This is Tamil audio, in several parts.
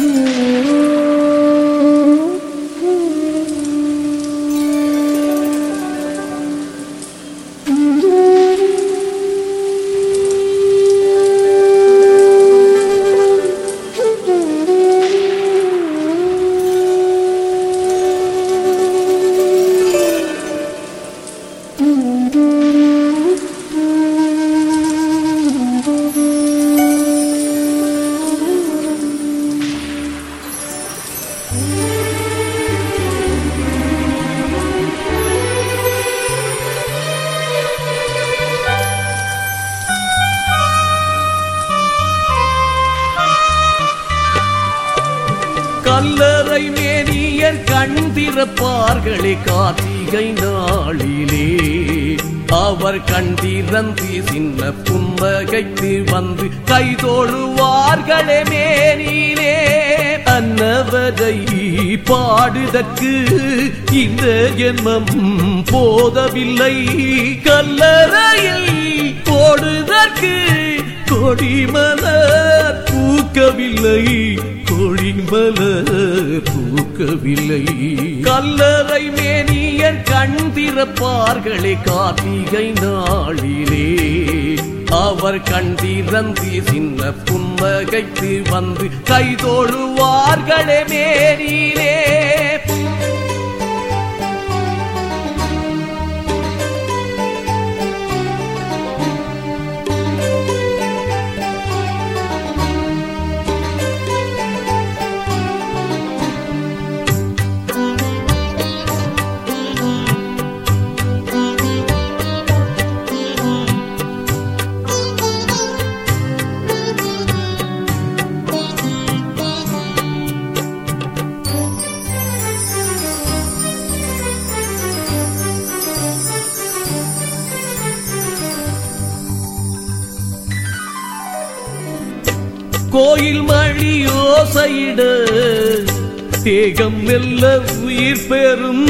கல்லறை மேனியர் கண் திறப்பார்களே கார்த்திகை நாளிலே அவர் கண் திறந்து சின்ன புன்னகைத்து வந்து கைதோழுவார்களே மேனிலே அன்னவதை பாடுதற்கு இந்த ஜென்மம் போதவில்லை கல்லறையில் போடுதற்கு கொடிமலர் பூக்கவில்லை கொடிமலர் பூக்கவில்லை கல்லறை மேனியர் கண் திறப்பார்களே கார்த்திகை நாளிலே அவர் கண் திறந்து சின்ன புன்னகைத்து வந்து கைதோழுவார்களே மேனிலே கோயில் மணி ஓசையிட தேகம் மெல்ல உயிர் பெறும்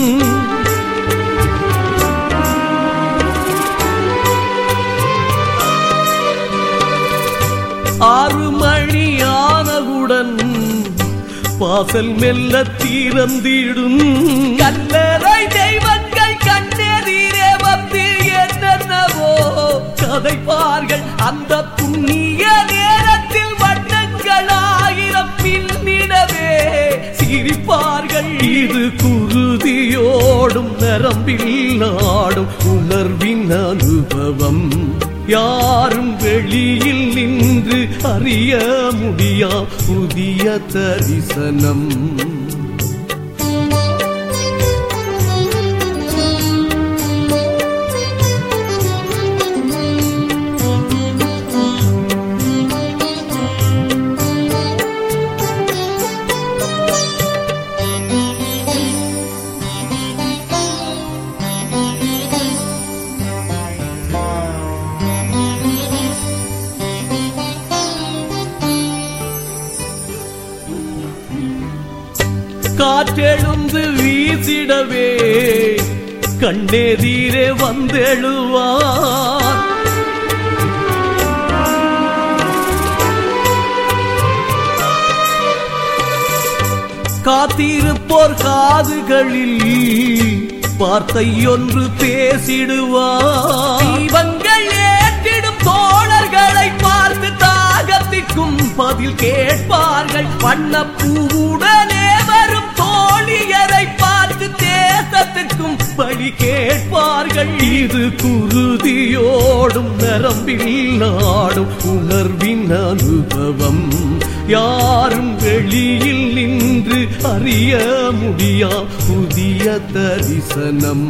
ஆறு மணி ஆனவுடன் வாசல் மெல்ல தீரந்திடும் கல்லறை தெய்வங்கள் கண்ணெதிரே வந்து என்னென்னவோ கதைப்பார்கள் அந்த புண்ணிய நேரத்தில் வண்ணங்கள் ஆயிரம் பின்னிடவே சிரிப்பார்கள் இது குருதியோடும் நரம்பில் நாடும் உணர்வின் அனுபவம் யாரும் வெளியில் நின்று அறிய முடியா புதிய தரிசனம் காற்றெழுந்து வீசிடவே கண்ணெதிரே வந்தெழுவார் காத்திருப்போர் காதுகளில் வார்த்தை ஒன்று பேசிடுவார் தீபங்கள் ஏற்றிடும் தோழர்களை பார்த்து தாகத்திற்கும் பதில் கேட்பார்கள் வண்ணப்பூவுடனே வரும் தோழியரை பார்த்து தேசத்துக்கும் பழி கேட்பார்கள் இது குருதியோடும் நரம்பில் நாடும் உணர்வின் அனுபவம் யாரும் வெளியில் நின்று அறிய முடியா புதிய தரிசனம்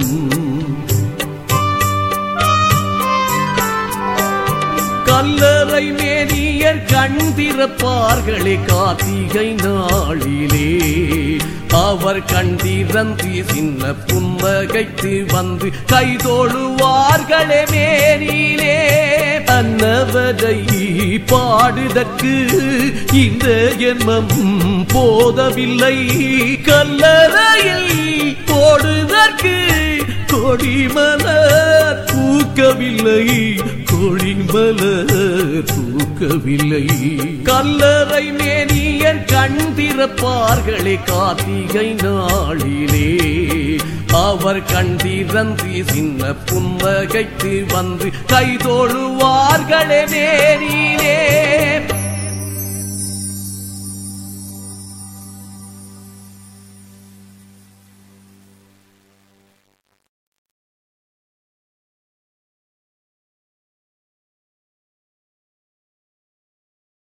கல்லறை மேனியர் கண் திறப்பார்களே கார்த்திகை நாளிலே அவர் கண் திறந்து சின்ன புன்னகைத்து வந்து கைதோழுவார்களே மேனிலே அன்னவதை பாடுதற்கு இந்த ஜென்மம் போதவில்லை கல்லறையில் போடுதற்கு கொடிமலர் பூக்கவில்லை கொடிமலர் பூக்கவில்லை கல்லறை மேனியர் கண் திறப்பார்களே கார்த்திகை நாளிலே அவர் கண் திறந்து சின்ன புன்னகைத்து வந்து கைதோழுவார்களே நேரிலே